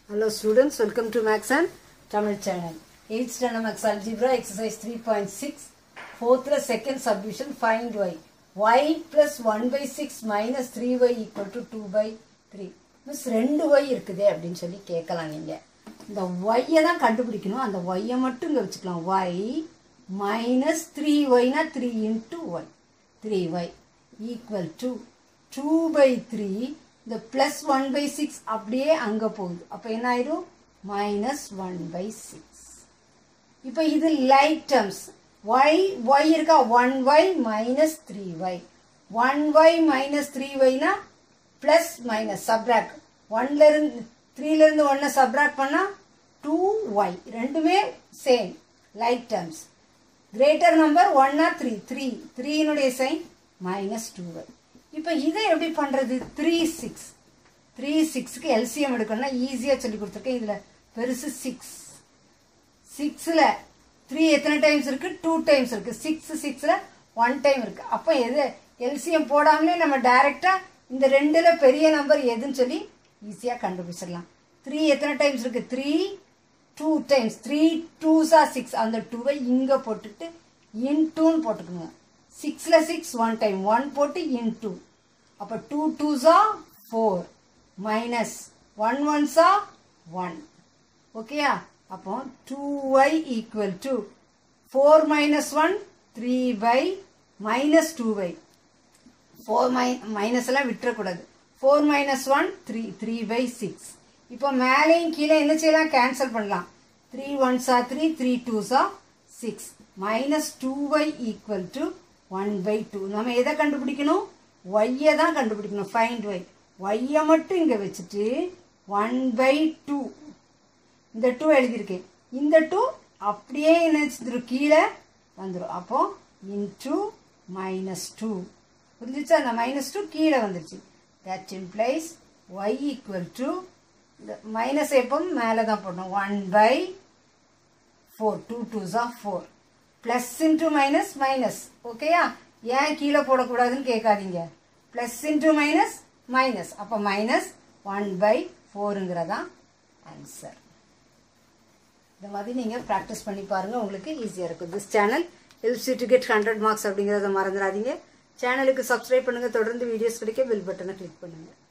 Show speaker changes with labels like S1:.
S1: Hello students, welcome to Max and Tamil channel. 8th standard Max Algebra exercise 3.6 fourth la second subdivision find y. y plus 1 by 6 minus 3y equal to 2 by 3. மிஸ் ரெண்டு y இருக்குதே அப்படின்னு சொல்லி கேட்கலாம் நீங்க இந்த y-யை தான் கண்டுபிடிக்கணும் அந்த y-யை மட்டும் இங்கே வச்சுக்கலாம் y minus 3y-னா 3 into y 3y equal to 2 by 3 இந்த plus 1 by 6 அப்படியே அங்கே போகுது அப்போ என்ன ஆயிரும் minus 1 by 6 இப்போ இது லைட் டேர்ம்ஸ் y y இருக்கா 1y minus 3y 1y minus 3yனா plus minus subtract 1ல இருந்து 3ல இருந்து 1 subtract பண்ணா 2y ரெண்டுமே same like terms greater number one or three three த்ரீனுடைய சைன் மைனஸ் டூ ஒய் இப்போ இதை எப்படி பண்ணுறது த்ரீ சிக்ஸ் த்ரீ சிக்ஸுக்கு எல்சிஎம் எடுக்கணும்னா ஈஸியாக சொல்லி கொடுத்துருக்கேன் இதில் பெருசு சிக்ஸ் சிக்ஸில் த்ரீ எத்தனை டைம்ஸ் இருக்குது டூ டைம்ஸ் இருக்குது சிக்ஸ் சிக்ஸில் ஒன் டைம் இருக்குது அப்போ எது எல்சிஎம் போடாமலே நம்ம டைரெக்டாக இந்த ரெண்டில் பெரிய நம்பர் எதுன்னு சொல்லி ஈஸியாக கண்டுபிடிச்சிடலாம் த்ரீ எத்தனை டைம்ஸ் இருக்குது த்ரீ டூ டைம்ஸ் த்ரீ டூஸா சிக்ஸ் அந்த டூவை இங்கே போட்டுட்டு இன் டூன்னு போட்டுக்கோங்க சிக்ஸில் சிக்ஸ் ஒன் டைம் ஒன் போட்டு இன் டூ அப்போ டூ டூஸா ஃபோர் மைனஸ் ஒன் ஒன்ஸா ஒன் ஓகேயா அப்போ two y equal to four minus one three by minus two by four மை மைனஸ் எல்லாம் விட்டுறக்கூடாது four minus one three three by six இப்போ மேலேயும் கீழே என்ன செய்யலாம் கேன்சல் பண்ணலாம் த்ரீ ஒன்ஸா த்ரீ த்ரீ டூஸா six minus two y equal to one by two நம்ம எதை கண்டுபிடிக்கணும் ஒய்யை தான் கண்டுபிடிக்கணும் ஃபைண்ட் ஒய் ஒய்யை மட்டும் இங்கே வச்சுட்டு ஒன் பை டூ இந்த டூ எழுதியிருக்கேன் இந்த டூ அப்படியே என்ன கீழே வந்துடும் அப்போ இன்டூ மைனஸ் டூ புரிஞ்சிச்சு அந்த மைனஸ் டூ கீழே வந்துருச்சு that implies y equal to இந்த மைனஸ் எப்பவும் மேலே தான் போடணும் ஒன் பை ஃபோர் டூ டூஸா four plus into minus minus ஓகேயா ஏன் கீழே போடக்கூடாதுன்னு கேட்காதீங்க ப்ளஸ் இன்டூ மைனஸ் மைனஸ் அப்போ மைனஸ் ஒன் பை ஃபோருங்கிறதா ஆன்சர் இந்த மாதிரி நீங்கள் ப்ராக்டிஸ் பண்ணி பாருங்கள் உங்களுக்கு ஈஸியாக இருக்கும் this channel helps to get hundred marks அப்படிங்கிறத மறந்துடாதீங்க சேனலுக்கு சப்ஸ்கிரைப் பண்ணுங்கள் தொடர்ந்து வீடியோஸ் கிடைக்க பெல் பட்டனை கிளிக் பண்ணுங்கள்